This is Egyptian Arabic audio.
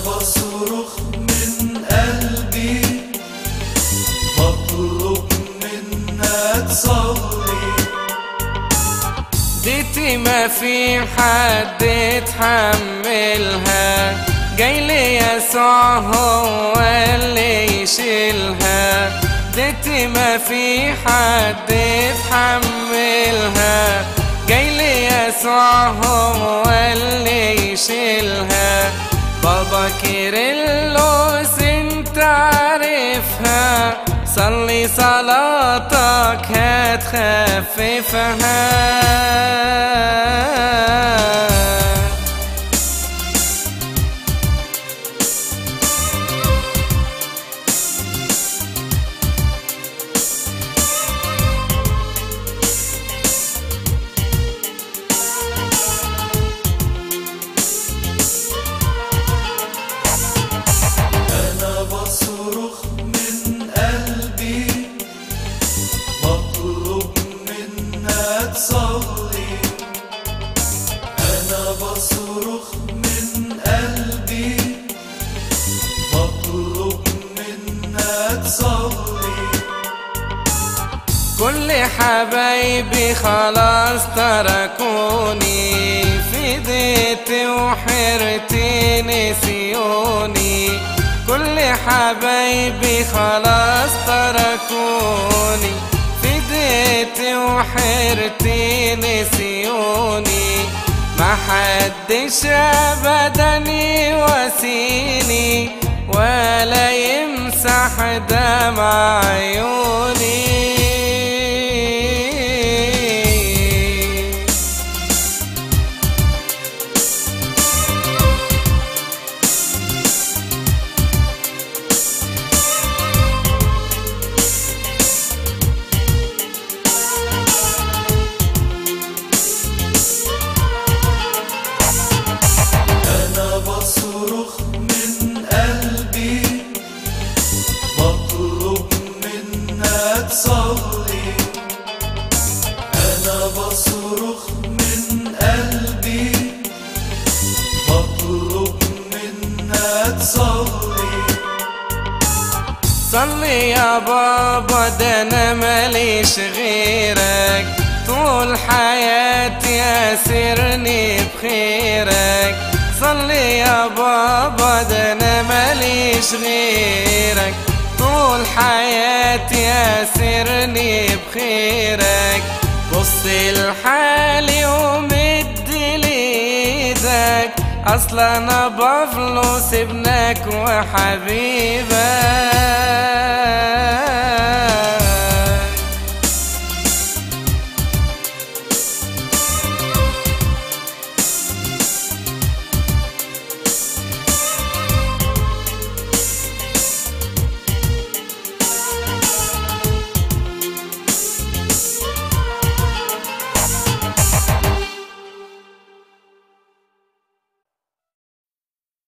بصرخ من قلبي بطلب منك صلي ديتي ما في حد يتحملها جاي لي يسوع هو اللي يشيلها ديتي ما في حد يتحملها جاي لي يسوع هو اللي يشيلها بابا كيرلس انت عارفها صلي صلاتك هتخففها أنا بصرخ من قلبي بطلب منك صلي أنا بصرخ من قلبي بطلب منك صلي كل حبايبي خلاص تركوني فديت وحرتي نسيوني كل حبايبي خلاص تركوني فديت وحرتي نسيوني ما حدش ابدا يواسيني ولا يمسح دمع عيوني أنا بصرخ من قلبي بطلب منك صلي أنا بصرخ من قلبي بطلب منك صلي صلي يا بابا ده انا ماليش غيرك طول حياتي اسرني بخيرك صلي يا بابا ده انا ماليش غيرك طول حياتي اسرني بخيرك بص لحالي ومد ليدك اصلا انا بفلوس ابنك وحبيبك